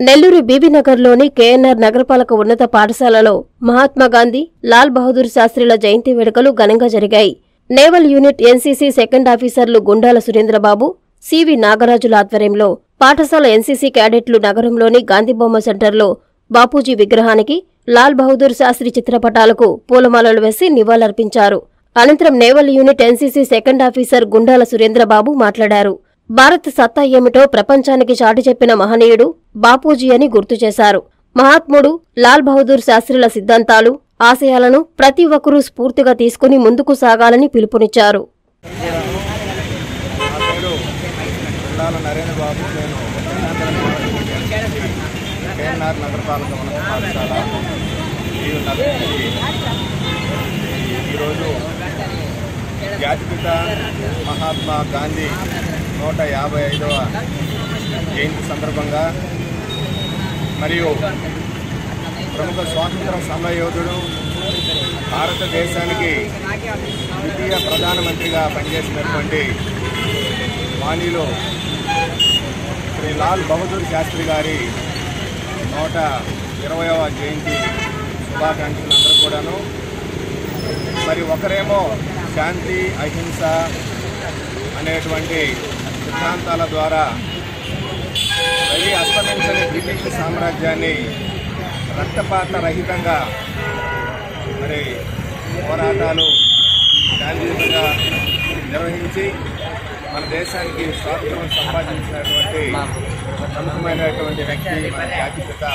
Nellore బీబీనగర్లోని KNR నగరపాలక ఉన్నత పాఠశాలలో మహాత్మా గాంధీ లాల్ బహదూర్ శాస్త్రిల జయంతి వేడుకలు ఘనంగా జరిగాయి నేవల్ యూనిట్ ఎన్సీసీ సెకండ్ ఆఫీసర్లు గుండాల సురేంద్రబాబు సివి నాగరాజుల ఆధ్వర్యంలో పాఠశాల ఎన్సీసీ క్యాడెట్లు నగరంలోని గాంధీబొమ్మ సెంటర్లో బాపూజీ విగ్రహానికి లాల్ బహదూర్ శాస్త్రి చిత్రపటాలకు పూలమాలలు వేసి నివాళులర్పించారు అనంతరం naval unit NCC second officer Gundala Surendrababu మాట్లాడారు భారత్ సత్తా ఏమిటో ప్రపంచానికి చాటి చెప్పిన మహనీయుడు బాపూజీ అని గుర్తు చేశారు మహాత్ముడు లాల్ బహదూర్ శాస్త్రిల సిద్ధాంతాలు ఆశయాలను ప్రతి ఒక్కరూ స్ఫూర్తిగా తీసుకుని ముందుకు సాగాలని పిలుపునిచ్చారు నా పేరు ఉండాల నరేంద్ర బాబు నేను కేఎన్ఆర్ నగరపాలక ఉన్నత పాఠశాల ఈ నగరానికి ఈరోజు జాతిపిత మహాత్మా గాంధీ నూట యాభై ఐదవ జయంతి సందర్భంగా మరియు ప్రముఖ స్వాతంత్ర సమరయోధుడు భారతదేశానికి ద్వితీయ ప్రధానమంత్రిగా పనిచేసినటువంటి వాణిలో శ్రీ లాల్ బహదూర్ శాస్త్రి గారి నూట ఇరవయవ జయంతి శుభాకాంక్షలు అందరూ కూడాను మరి ఒకరేమో శాంతి అహింస అనేటువంటి సిద్ధాంతాల ద్వారా రవి అస్తమించని బ్రిటిష్ సామ్రాజ్యాన్ని రక్తపాత రహితంగా మరి పోరాటాలు శాంతియుతంగా నిర్వహించి మన దేశానికి స్వాతంత్రం సంపాదించినటువంటి ప్రముఖమైనటువంటి వ్యక్తి మన జాతిపిత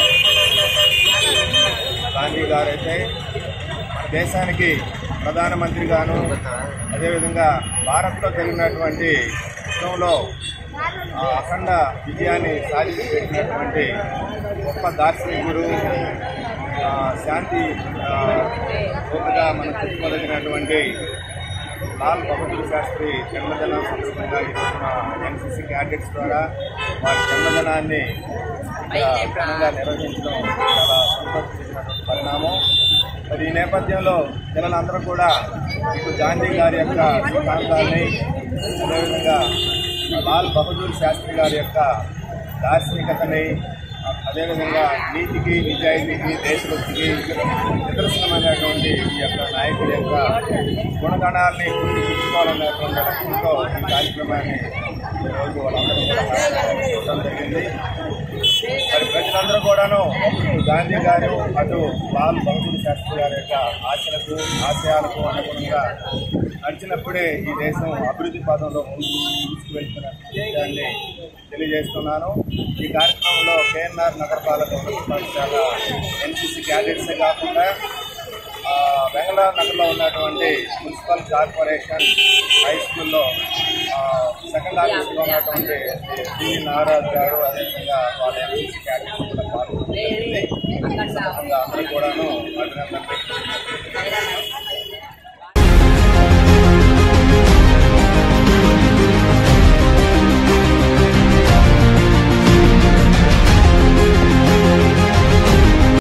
గాంధీ గారైతే మన దేశానికి ప్రధానమంత్రిగాను అదేవిధంగా భారత్లో జరిగినటువంటి యుద్ధంలో ఆ అఖండ విజయాన్ని సాధించి పెట్టినటువంటి గొప్ప దార్శనికుడు ఆ, శాంతి ఆ, దూతగా మనం చెప్పుకోదగినటువంటి లాల్ బహదూర్ శాస్త్రి జన్మదినం సందర్భంగా ఈరోజు మా ఎన్సీసీ క్యాడెట్స్ ద్వారా వారి జన్మదినాన్ని ఇక్కడ ఘనంగా నిర్వహించడం చాలా సంతోషించినటువంటి పరిణామం మరి ఈ నేపథ్యంలో పిల్లలందరూ కూడా ఇటు గాంధీ గారి యొక్క సిద్ధాంతాన్ని అదేవిధంగా లాల్ బహదూర్ శాస్త్రి గారి యొక్క దార్శనికతని అదేవిధంగా నీతికి నిజాయితీకి దేశభక్తికి నిదర్శనమైనటువంటి ఈ యొక్క నాయకుడి యొక్క గుణగణాలని గుర్తించుకోవాలనేటువంటి లక్ష్యంతో ఈ కార్యక్రమాన్ని ఈరోజు వాళ్ళందరూ కూడా చూడడం జరిగింది మరి ప్రజలందరూ కూడాను గాంధీ గారు అటు లాల్ బహదూర్ శాస్త్రి గారి యొక్క ఆశలకు ఆశయాలకు అనుగుణంగా నడిచినప్పుడే ఈ దేశం అభివృద్ధి పదంలో ముందుకు తీసుకువెళ్తున్న విషయాన్ని తెలియజేస్తున్నాను ఈ కార్యక్రమంలో కేఎన్ఆర్ నగరపాలక ఉన్నత పాఠశాల ఎన్సీసీ క్యాడెట్సే కాకుండా ఆ, బెంగళూరు నగర్లో ఉన్నటువంటి మున్సిపల్ కార్పొరేషన్ హై స్కూల్లో ఆ, సెకండ్ ఆఫీస్లో ఉన్నటువంటి శ్రీ నాగరాజు గారు అదేవిధంగా వాళ్ళ ఎంపీసీ క్యాడెట్స్ కూడా పాల్గొన్నారు అందరూ కూడాను అభినందనలు